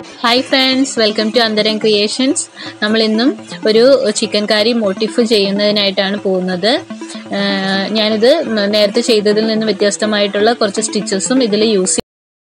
hi friends welcome to Antharam creations നമ്മൾ ഇന്നും ഒരു ചിക്കൻ കറി മോട്ടിഫ് ചെയ്യുന്നതിനായിട്ടാണ് പോകുന്നത് ആഹ് ഞാനിത് നേരത്തെ ചെയ്തതിൽ നിന്ന് വ്യത്യസ്തമായിട്ടുള്ള കുറച്ച് സ്റ്റിച്ചസും ഇതിൽ യൂസ്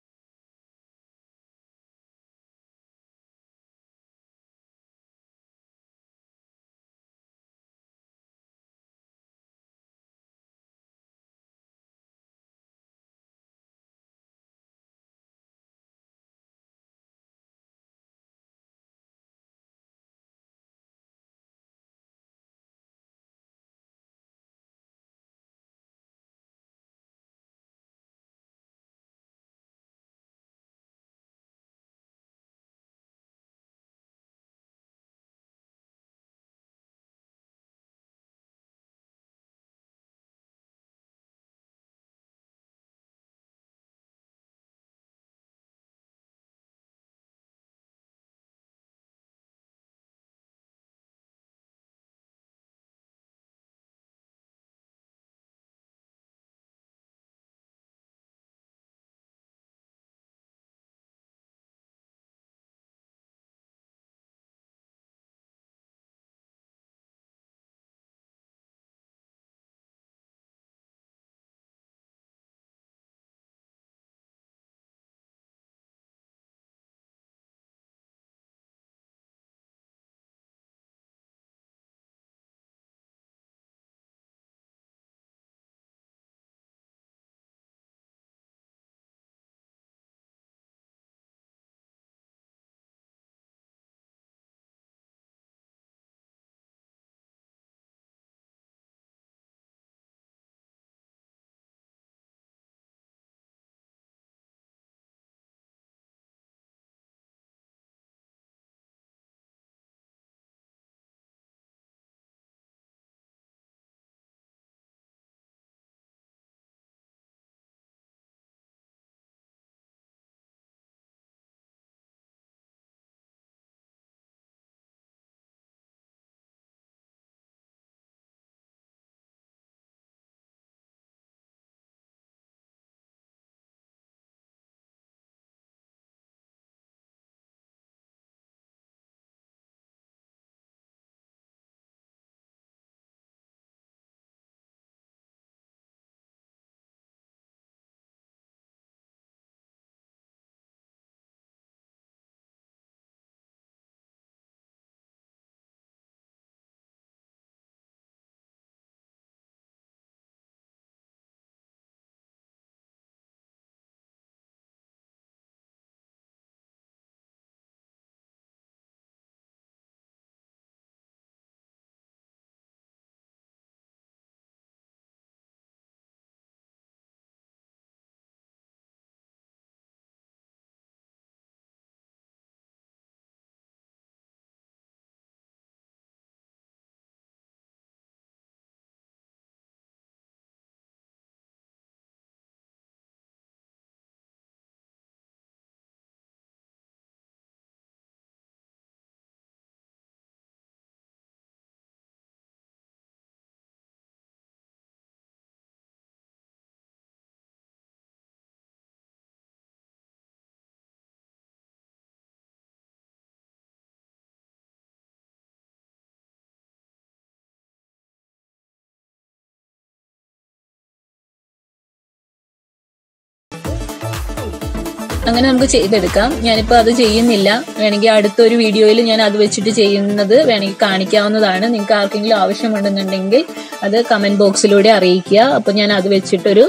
അങ്ങനെ നമുക്ക് ചെയ്തെടുക്കാം ഞാനിപ്പോൾ അത് ചെയ്യുന്നില്ല വേണമെങ്കിൽ അടുത്തൊരു വീഡിയോയിൽ ഞാൻ അത് വെച്ചിട്ട് ചെയ്യുന്നത് വേണമെങ്കിൽ കാണിക്കാവുന്നതാണ് നിങ്ങൾക്ക് ആർക്കെങ്കിലും ആവശ്യമുണ്ടെന്നുണ്ടെങ്കിൽ അത് കമൻറ്റ് ബോക്സിലൂടെ അറിയിക്കുക അപ്പോൾ ഞാൻ അത് വെച്ചിട്ടൊരു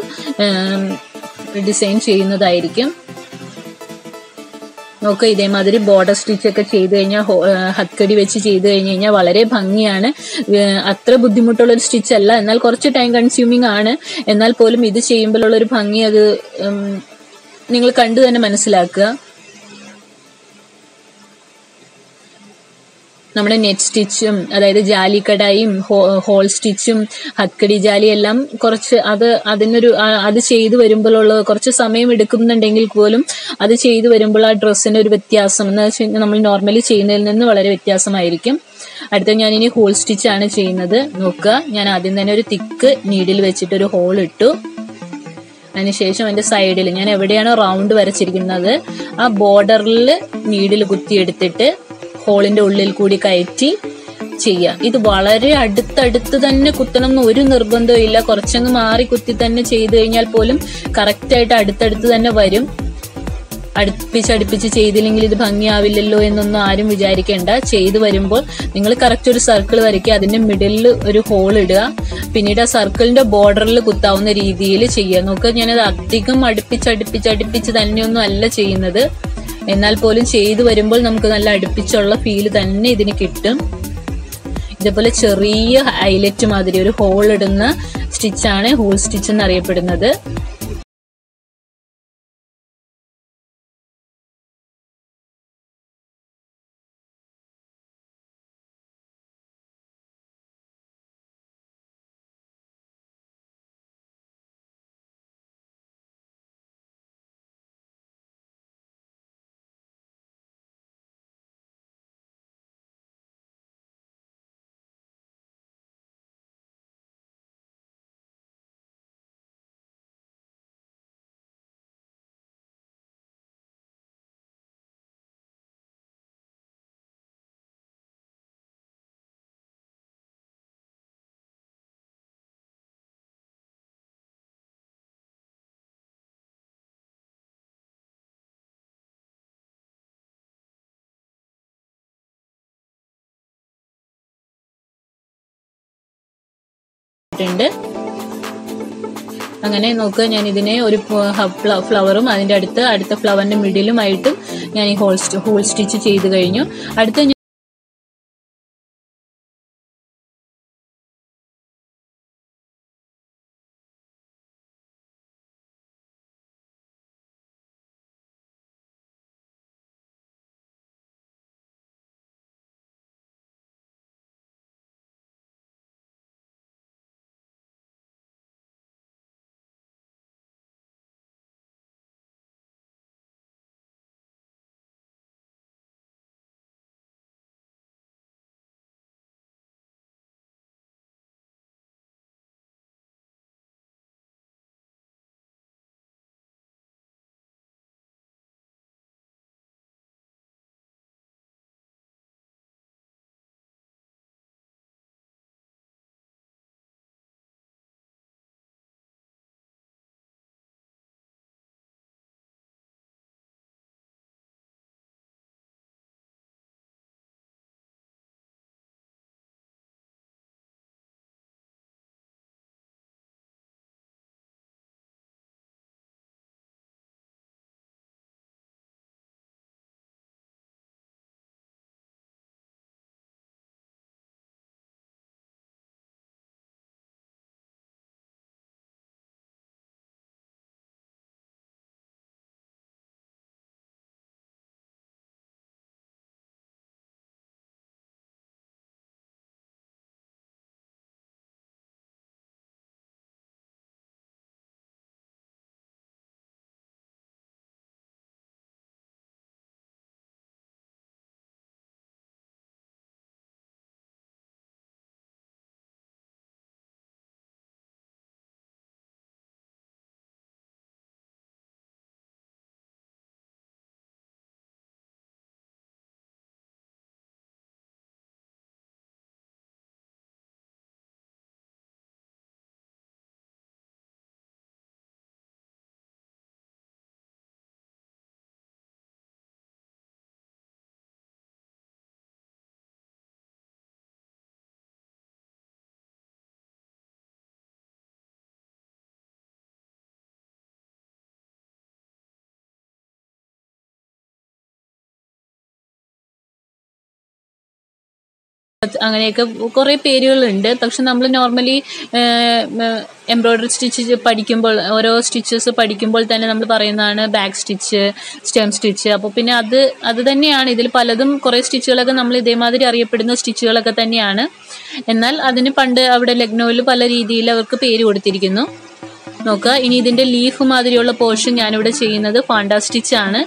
ഡിസൈൻ ചെയ്യുന്നതായിരിക്കും നോക്കുക ഇതേമാതിരി ബോർഡർ സ്റ്റിച്ച് ഒക്കെ ചെയ്ത് കഴിഞ്ഞാൽ ഹത്കടി വെച്ച് ചെയ്ത് കഴിഞ്ഞ് കഴിഞ്ഞാൽ വളരെ ഭംഗിയാണ് അത്ര ബുദ്ധിമുട്ടുള്ള ഒരു സ്റ്റിച്ച് അല്ല എന്നാൽ കുറച്ച് ടൈം കൺസ്യൂമിങ് ആണ് എന്നാൽ പോലും ഇത് ചെയ്യുമ്പോഴുള്ള ഒരു ഭംഗി അത് നിങ്ങൾ കണ്ടു തന്നെ മനസ്സിലാക്കുക നമ്മുടെ നെറ്റ് സ്റ്റിച്ചും അതായത് ജാലിക്കടായും ഹോൾ സ്റ്റിച്ചും ഹത്കടി ജാലി എല്ലാം കുറച്ച് അത് അതിനൊരു അത് ചെയ്തു വരുമ്പോഴുള്ള കുറച്ച് സമയം എടുക്കുന്നുണ്ടെങ്കിൽ പോലും അത് ചെയ്തു വരുമ്പോൾ ആ ഡ്രസ്സിന് ഒരു വ്യത്യാസം എന്ന് വെച്ച് കഴിഞ്ഞാൽ നമ്മൾ നോർമലി ചെയ്യുന്നതിൽ നിന്ന് വളരെ വ്യത്യാസമായിരിക്കും അടുത്ത ഞാൻ ഇനി ഹോൾ സ്റ്റിച്ചാണ് ചെയ്യുന്നത് നോക്കുക ഞാൻ ആദ്യം തന്നെ ഒരു തിക്ക് നീഡിൽ വെച്ചിട്ട് ഒരു ഹോൾ ഇട്ടു അതിനുശേഷം അതിൻ്റെ സൈഡിൽ ഞാൻ എവിടെയാണോ റൗണ്ട് വരച്ചിരിക്കുന്നത് ആ ബോർഡറിൽ നീഡിൽ കുത്തിയെടുത്തിട്ട് ഹോളിൻ്റെ ഉള്ളിൽ കൂടി കയറ്റി ചെയ്യുക ഇത് വളരെ അടുത്തടുത്ത് തന്നെ കുത്തണം എന്ന് ഒരു നിർബന്ധവും ഇല്ല കുറച്ചങ്ങ് മാറി കുത്തി തന്നെ ചെയ്തു കഴിഞ്ഞാൽ പോലും കറക്റ്റായിട്ട് അടുത്തടുത്ത് തന്നെ വരും അടുപ്പിച്ച് അടുപ്പിച്ച് ചെയ്തില്ലെങ്കിൽ ഇത് ഭംഗിയാവില്ലല്ലോ എന്നൊന്നും ആരും വിചാരിക്കേണ്ട ചെയ്തു വരുമ്പോൾ നിങ്ങൾ കറക്റ്റ് ഒരു സർക്കിൾ വരയ്ക്കുക അതിന്റെ മിഡിലിൽ ഒരു ഹോൾ ഇടുക പിന്നീട് ആ സർക്കിളിന്റെ ബോർഡറിൽ കുത്താവുന്ന രീതിയിൽ ചെയ്യുക നോക്കുക ഞാനത് അധികം അടുപ്പിച്ച് അടുപ്പിച്ച് അടുപ്പിച്ച് തന്നെയൊന്നും അല്ല ചെയ്യുന്നത് എന്നാൽ പോലും ചെയ്തു വരുമ്പോൾ നമുക്ക് നല്ല അടുപ്പിച്ചുള്ള ഫീല് തന്നെ ഇതിന് കിട്ടും ഇതേപോലെ ചെറിയ ഹൈലൈറ്റ് മാതിരി ഒരു ഹോൾ ഇടുന്ന സ്റ്റിച്ചാണ് ഹോൾ സ്റ്റിച്ച് എന്നറിയപ്പെടുന്നത് ഉണ്ട് അങ്ങനെ നോക്കുക ഞാൻ ഇതിനെ ഒരു ഫ്ലവറും അതിന്റെ അടുത്ത് അടുത്ത ഫ്ലവറിന്റെ മിഡിലുമായിട്ടും ഞാൻ ഈ ഹോൾ ഹോൾ സ്റ്റിച്ച് ചെയ്ത് കഴിഞ്ഞു അടുത്ത ഞാൻ അങ്ങനെയൊക്കെ കുറേ പേരുകളുണ്ട് പക്ഷെ നമ്മൾ നോർമലി എംബ്രോയ്ഡറി സ്റ്റിച്ച് പഠിക്കുമ്പോൾ ഓരോ സ്റ്റിച്ചസ് പഠിക്കുമ്പോൾ തന്നെ നമ്മൾ പറയുന്നതാണ് ബാക്ക് സ്റ്റിച്ച് സ്റ്റെം സ്റ്റിച്ച് അപ്പോൾ പിന്നെ അത് അത് തന്നെയാണ് ഇതിൽ പലതും കുറേ സ്റ്റിച്ചുകളൊക്കെ നമ്മൾ ഇതേമാതിരി അറിയപ്പെടുന്ന സ്റ്റിച്ചുകളൊക്കെ തന്നെയാണ് എന്നാൽ അതിന് പണ്ട് അവിടെ ലഗ്നോയിൽ പല രീതിയിൽ അവർക്ക് പേര് കൊടുത്തിരിക്കുന്നു നോക്കുക ഇനി ഇതിന്റെ ലീഫ് മാതിരിയുള്ള പോർഷൻ ഞാനിവിടെ ചെയ്യുന്നത് ഫാണ്ട സ്റ്റിച്ച് ആണ്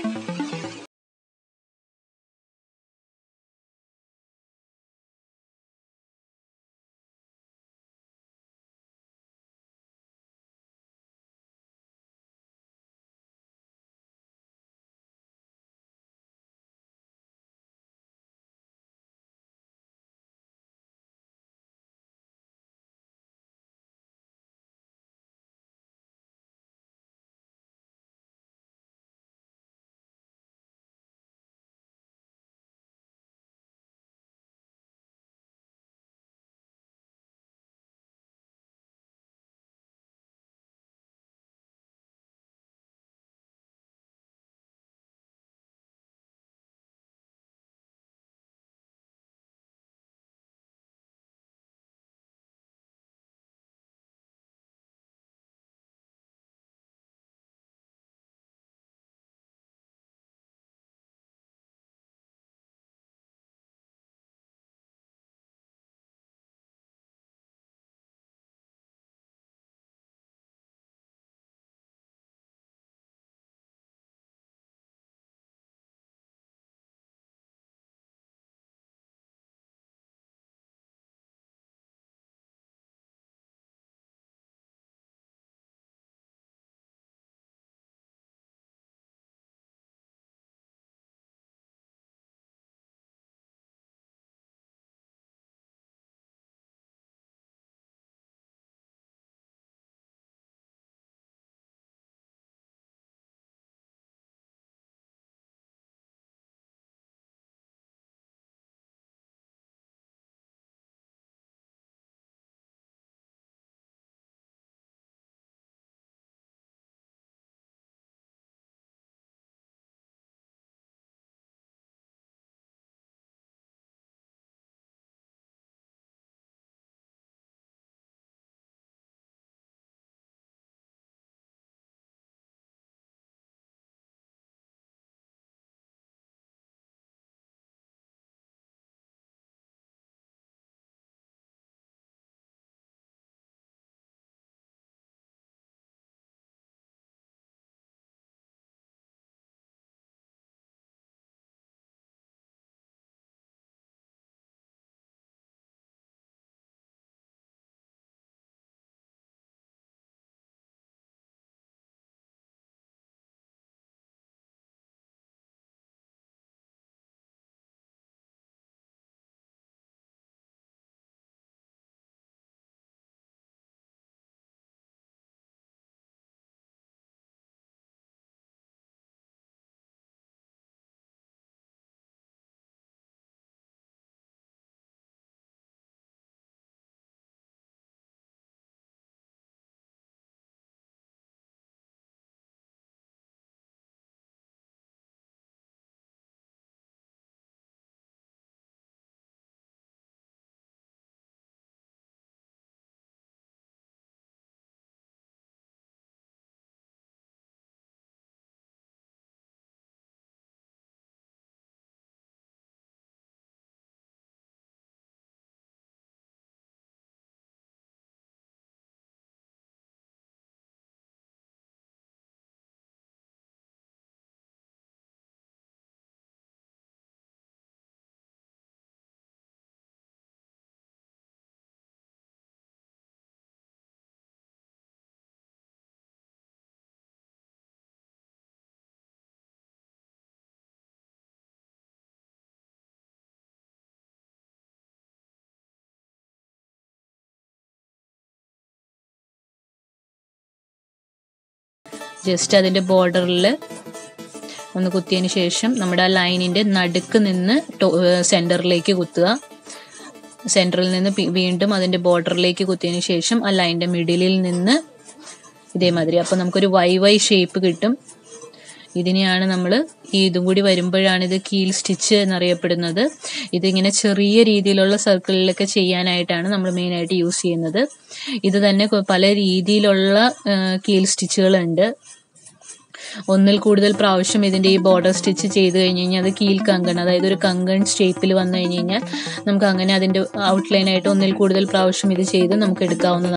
ജസ്റ്റ് അതിൻ്റെ ബോർഡറിൽ ഒന്ന് കുത്തിയതിന് ശേഷം നമ്മുടെ ആ ലൈനിൻ്റെ നടുക്ക് നിന്ന് സെൻറ്ററിലേക്ക് കുത്തുക സെൻറ്ററിൽ നിന്ന് പി- വീണ്ടും അതിൻ്റെ ബോർഡറിലേക്ക് കുത്തിയതിന് ശേഷം ആ ലൈനിൻ്റെ മിഡിലിൽ നിന്ന് ഇതേമാതിരി അപ്പോൾ നമുക്കൊരു വൈ വൈ ഷേപ്പ് കിട്ടും ഇതിനെയാണ് നമ്മൾ ഈ ഇതും കൂടി വരുമ്പോഴാണ് ഇത് കീൽ സ്റ്റിച്ച് എന്നറിയപ്പെടുന്നത് ഇതിങ്ങനെ ചെറിയ രീതിയിലുള്ള സർക്കിളിലൊക്കെ ചെയ്യാനായിട്ടാണ് നമ്മൾ മെയിനായിട്ട് യൂസ് ചെയ്യുന്നത് ഇത് തന്നെ കൊ- പല രീതിയിലുള്ള കീൽ സ്റ്റിച്ചുകളുണ്ട് ഒന്നിൽ കൂടുതൽ പ്രാവശ്യം ഇതിന്റെ ഈ ബോർഡർ സ്റ്റിച്ച് ചെയ്ത് കഴിഞ്ഞ് കഴിഞ്ഞാൽ അത് കീൽ കങ്കൺ അതായത് ഒരു കങ്കൺ ഷേപ്പിൽ വന്നു കഴിഞ്ഞ് കഴിഞ്ഞാൽ നമുക്ക് അങ്ങനെ അതിന്റെ ഔട്ട്ലൈൻ ആയിട്ട് ഒന്നിൽ കൂടുതൽ പ്രാവശ്യം ഇത് ചെയ്ത് നമുക്ക് എടുക്കാവുന്നതാണ്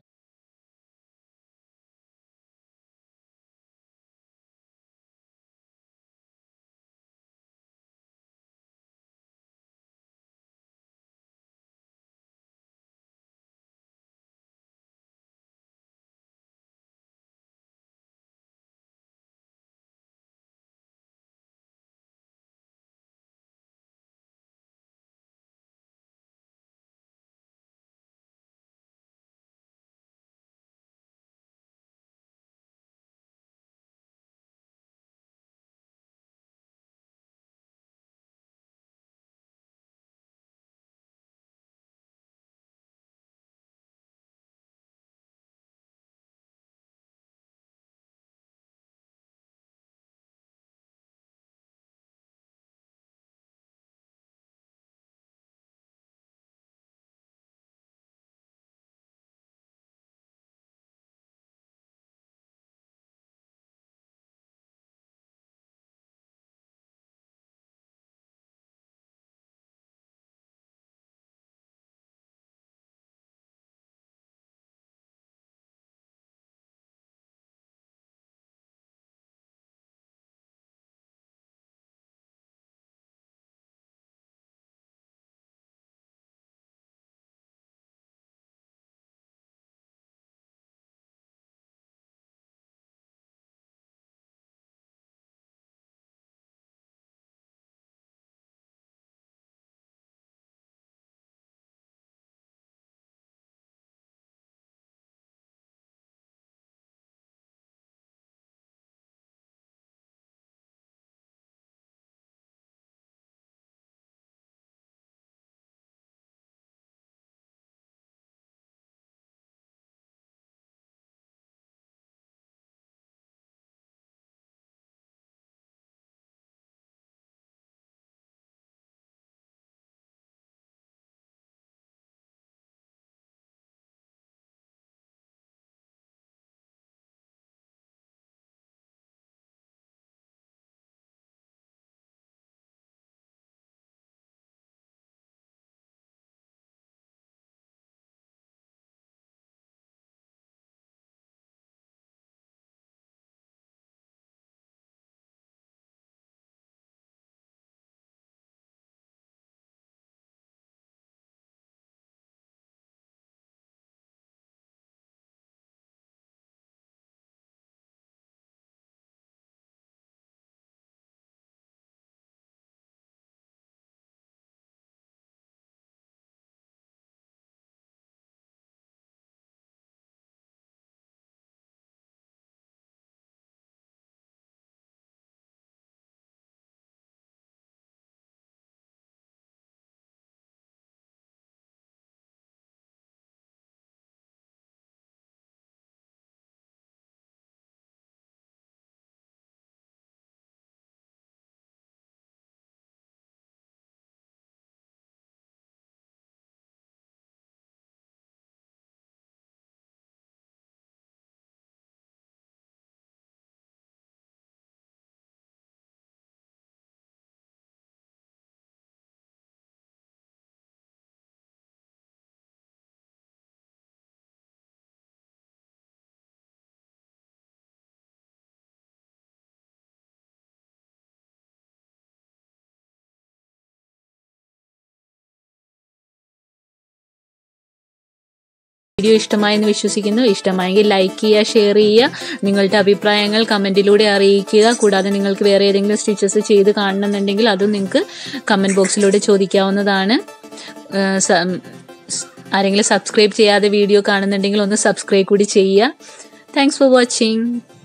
വീഡിയോ ഇഷ്ടമായെന്ന് വിശ്വസിക്കുന്നു ഇഷ്ടമായെങ്കിൽ ലൈക്ക് ചെയ്യുക ഷെയർ ചെയ്യുക നിങ്ങളുടെ അഭിപ്രായങ്ങൾ കമൻറ്റിലൂടെ അറിയിക്കുക കൂടാതെ നിങ്ങൾക്ക് വേറെ ഏതെങ്കിലും സ്റ്റിച്ചസ് ചെയ്ത് കാണണമെന്നുണ്ടെങ്കിൽ അതും നിങ്ങൾക്ക് കമൻറ്റ് ബോക്സിലൂടെ ചോദിക്കാവുന്നതാണ് ഏഹ് സ- ആരെങ്കിലും സബ്സ്ക്രൈബ് ചെയ്യാതെ വീഡിയോ കാണുന്നുണ്ടെങ്കിൽ ഒന്ന് സബ്സ്ക്രൈബ് കൂടി ചെയ്യുക താങ്ക്സ് ഫോർ വാച്ചിങ്